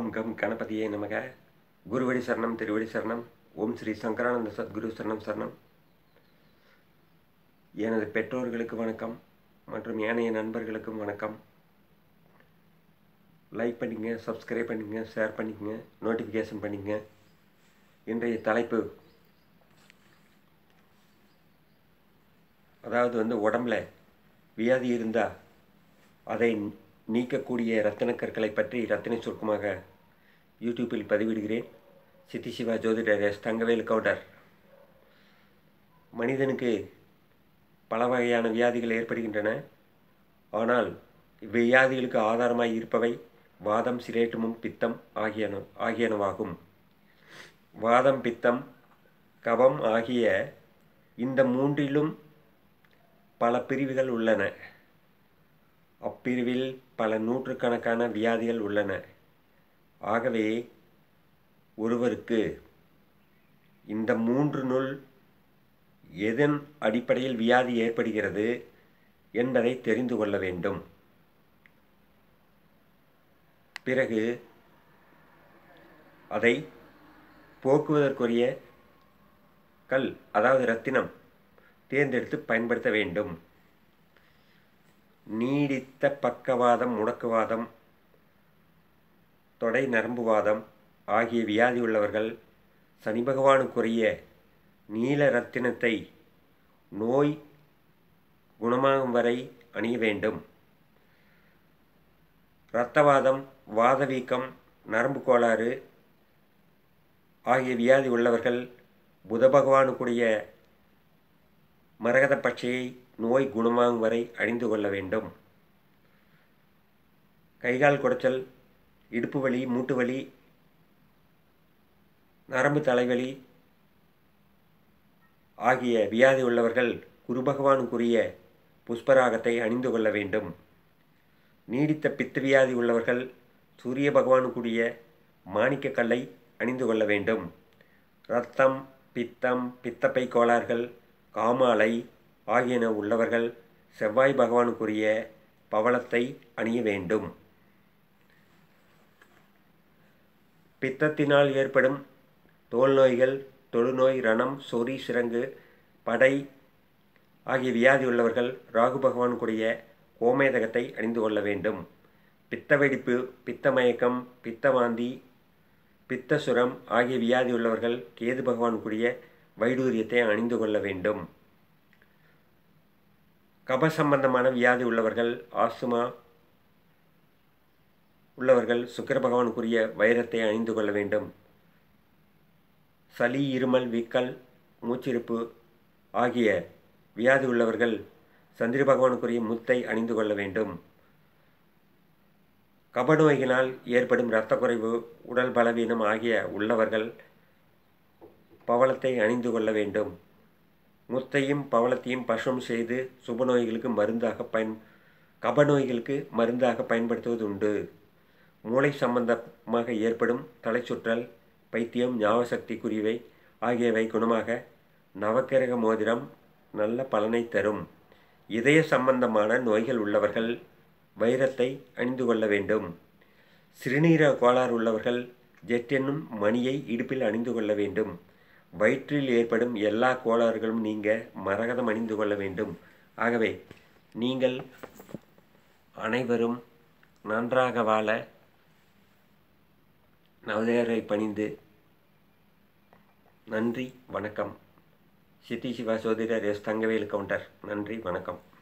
ஓம் come கணபதியே நமக குருவடி சரணம் திருவடி சரணம் ஓம் ஸ்ரீ சங்கரானந்த சத்குரு சரணம் சரணம் எனது பெற்றோர்களுக்கு வணக்கம் மற்றும் ஏனைய நண்பர்களுக்கும் வணக்கம் லைக் பண்ணிக்கங்க சப்ஸ்கிரைப் பண்ணிக்கங்க ஷேர் பண்ணிக்கங்க நோட்டிஃபிகேஷன் பண்ணிக்கங்க இன்றைய தலைப்பு அதாவது வந்து உடம்புல வியாதி இருந்தால் அதை நீக்கக்கூடிய ரத்தின கற்களை பற்றி ரத்தின சுருக்கமாக யூடியூப்பில் பதிவிடுகிறேன் சித்தி சிவா ஜோதிடர் எஸ் தங்கவேலு கவுண்டர் மனிதனுக்கு பல வகையான வியாதிகள் ஏற்படுகின்றன ஆனால் இவ்வியாதிகளுக்கு ஆதாரமாய் இருப்பவை வாதம் சிரேட்டமும் பித்தம் ஆகியன ஆகியனவாகும் வாதம் பித்தம் கபம் ஆகிய இந்த மூன்றிலும் பல பிரிவுகள் உள்ளன அப்பிரிவில் பல நூற்றுக்கணக்கான வியாதிகள் உள்ளன ஆகவே ஒருவருக்கு இந்த மூன்று நூல் எதன் அடிப்படையில் வியாதி ஏற்படுகிறது என்பதை தெரிந்து கொள்ள வேண்டும் பிறகு அதை போக்குவதற்குரிய கல் அதாவது ரத்தினம் தேர்ந்தெடுத்து பயன்படுத்த வேண்டும் நீடித்த பக்கவாதம் முடக்குவாதம் தொடை நரம்புவாதம் ஆகிய வியாதி உள்ளவர்கள் சனி பகவானுக்குரிய நீல ரத்தினத்தை நோய் குணமாகும் வரை அணிய வேண்டும் இரத்தவாதம் வாதவீக்கம் நரம்பு கோளாறு ஆகிய வியாதி உள்ளவர்கள் புத பகவானுக்குரிய மரகத பட்சையை நோய் குணமாகும் வரை அணிந்து கொள்ள வேண்டும் கைகால் குடைச்சல் இடுப்பு வலி மூட்டு வலி நரம்பு தலைவலி ஆகிய வியாதி உள்ளவர்கள் குரு பகவானுக்குரிய புஷ்பராகத்தை அணிந்து கொள்ள வேண்டும் நீடித்த பித்த வியாதி உள்ளவர்கள் சூரிய பகவானுக்குரிய மாணிக்க கல்லை அணிந்து கொள்ள வேண்டும் இரத்தம் பித்தம் பித்தப்பை கோளாறுகள் காமாலை ஆகியன உள்ளவர்கள் செவ்வாய் பகவானுக்குரிய பவளத்தை அணிய வேண்டும் பித்தத்தினால் ஏற்படும் தோல் நோய்கள் தொழுநோய் ரணம் சொறி சிறங்கு படை ஆகிய வியாதி உள்ளவர்கள் ராகு பகவானுக்குரிய கோமேதகத்தை அணிந்து கொள்ள வேண்டும் பித்த வெடிப்பு பித்த மயக்கம் பித்த வாந்தி பித்தசுரம் ஆகிய வியாதி உள்ளவர்கள் கேது பகவானுக்குரிய வைடூரியத்தை அணிந்து கொள்ள வேண்டும் கப சம்பந்தமான வியாதி உள்ளவர்கள் ஆஸ்துமா உள்ளவர்கள் சுக்கர பகவானுக்குரிய வைரத்தை அணிந்து கொள்ள வேண்டும் சளி இருமல் வீக்கல் மூச்சிருப்பு ஆகிய வியாதி உள்ளவர்கள் சந்திர பகவானுக்குரிய முத்தை அணிந்து கொள்ள வேண்டும் கபநோய்களினால் ஏற்படும் இரத்த குறைவு உடல் பலவீனம் ஆகிய உள்ளவர்கள் பவளத்தை அணிந்து கொள்ள வேண்டும் முத்தையும் பவளத்தையும் பசும் செய்து சுபநோய்களுக்கு மருந்தாக பயன் கபநோய்களுக்கு மருந்தாக பயன்படுத்துவது உண்டு மூளை சம்பந்தமாக ஏற்படும் தலைச்சுற்றல் பைத்தியம் ஞாபகசக்தி குறிவை ஆகியவை குணமாக நவக்கிரக மோதிரம் நல்ல பலனை தரும் இதய சம்பந்தமான நோய்கள் உள்ளவர்கள் வைரத்தை அணிந்து கொள்ள வேண்டும் சிறுநீரக கோளாறு உள்ளவர்கள் ஜெட் என்னும் மணியை இடுப்பில் அணிந்து கொள்ள வேண்டும் வயிற்றில் ஏற்படும் எல்லா கோளாறுகளும் நீங்க மரகதம் அணிந்து கொள்ள வேண்டும் ஆகவே நீங்கள் அனைவரும் நன்றாக வாழ நவதேரை பணிந்து நன்றி வணக்கம் சித்தி சிவா சோதிடர் எஸ் தங்கவேலு கவுண்டர் நன்றி வணக்கம்